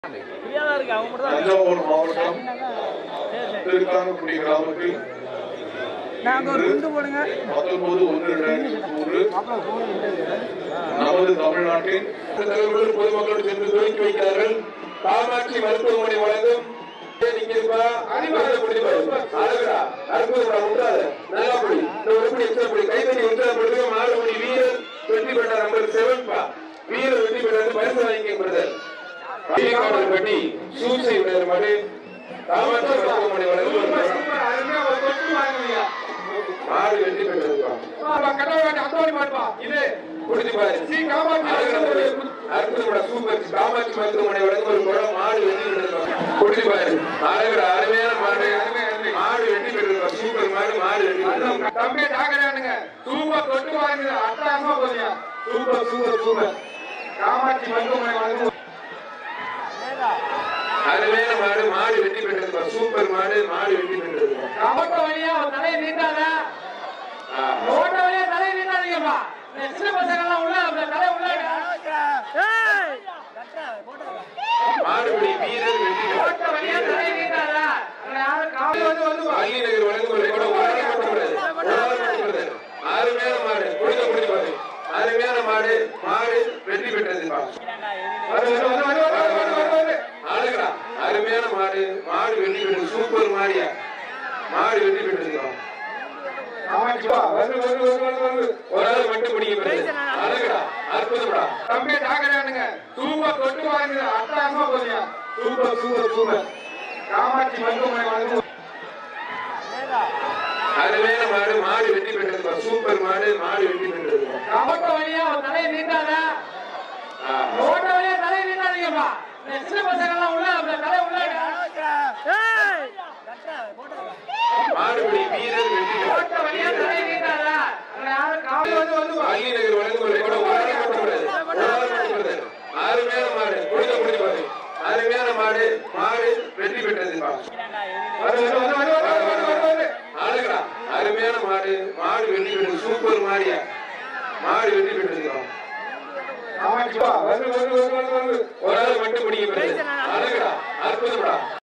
ஃப்ரீயாக இருக்கு அவங்க மட்டும் தான் தஞ்சாவூர் மாவட்டம் சரி சரி திருக்கானக்குடி கிராமத்தில் நாங்க ஒரு குண்டு போடுங்க பத்தொன்பது ஒன்று ரெண்டாயிரத்தி மூன்று நமது தமிழ்நாட்டின் தலைவர்கள் பொதுமக்களோடு சென்று துவக்கி வைக்கிறார்கள் காமாட்சி மருத்துவமனை வழங்கும் நீங்க இருப்பா, அடிமரத்தை பிடிச்சு பாரு. அழகுடா, அற்புதம்டா, விட்டுறாத. நல்லா பிடி. இந்த ஒரு பிடி extra பிடி. கைத்தட்டி உற்சாகப்படுத்துங்க. மாடுபடி வீரர் வெற்றி பெற்ற நம்பர் செவன் பா வீரர் வெற்றி பெற்றது பரிசு வாங்கிக்க பிரதர் பீகாவல் பட்டி சூசை விடுற மாதிரி காமாட்சி மருத்துவமனை வழங்கும் ஒரு மாடு வெற்றி பெற்றதுப்பா குடிச்சு பாரு அற்புதப்பட சூப்பர் காமாட்சி மருத்துவமனை வழங்கும் ஒரு குடம் மாடு வெற்றி பெற்றிருக்கோம் குடிச்சு பாரு அழகுடா அருமையான மாடு மாடு வெற்றி பெற்றிருக்கோம் சூப்பர் மாடு மாடு வெற்றி பெற்றிருக்கோம் தம்பி டாக்கறானுங்க சூப்பர் தொட்டு வாங்குது அட்டாசமா போறியா சூப்பர் சூப்பர் சூப்பர் காமாட்சி மருத்துவமனை வழங்கும் அருமையான மாடு மாடு வெற்றி பெற்றிருக்கோம் சூப்பர் மாடு மாடு வெற்றி பெற்றிருக்கோம் ஓட்ட வழியா ஒரு தலையை நீட்டாத ஓட்ட வழியா தலையை நீட்டாதீங்கப்பா இந்த சின்ன பசங்க எல்லாம் உள்ள அந்த தலை உள்ள ஏய் மாடுபிடி வீரர் வெற்றி ஓட்ட வழியா தலையை நீட்டாத அங்க யாரும் காவல் வந்து வந்து பள்ளி நகர் வழங்கும் ஒரு கூட உலகம் மட்டுமல்ல, உலகம் மட்டுமல்ல. அருமையான மாடு குடிக்க குடிக்க பாரு அருமையான மாடு மாடு வெற்றி பெற்றது பா. வரு, வரு, வரு, வரு, வரு, வரு, வரு, வரு. அழகுடா அருமையான மாடு மாடு வெற்றி பெற்றது சூப்பர் மாடியா மாடு வெற்றி பெற்றது ஒரு ஆள் மட்டும் பிடிக்க அழகுடா அற்புதம்டா தம்பி டாக்கறானுங்க சூப்பர் தொட்டு வாங்குது அட்டாசமா போறியா சூப்பர் சூப்பர் சூப்பர் காமாட்சி மருத்துவமனை வழங்கும் அருமையான மாடு மாடு வெற்றி பெற்றது சூப்பர் மாடு மாடு வெற்றி பெற்றது ஓட்ட வழியா ஒரு தலையை நீட்டாத ஓட்ட வழியா தலையை நீட்டாதீங்கப்பா இந்த சின்ன பசங்க எல்லாம் உள்ள அந்த தலை உள்ள ஏய் மாடுபிடி வீரர் வெற்றி ஓட்ட வழியா தலையை நீட்டாத அங்க யாரும் காவல் வந்து வந்து பள்ளி நகர் வழங்கும் ஒரு கூட உலகம் மட்டுமல்ல, உலகம் மட்டுமல்ல. அருமையான மாடு குடிக்க குடிக்க பாரு அருமையான மாடு மாடு வெற்றி பெற்றது பா. வரு, வரு, வரு, வரு, வரு, வரு, வரு, வரு. அழகுடா அருமையான மாடு மாடு வெற்றி பெற்றது சூப்பர் மாடியா மாடு வெற்றி பெற்றது பா. ஒரு ஆள் மட்டும் பிடிக்க அழகுடா அற்புதம்டா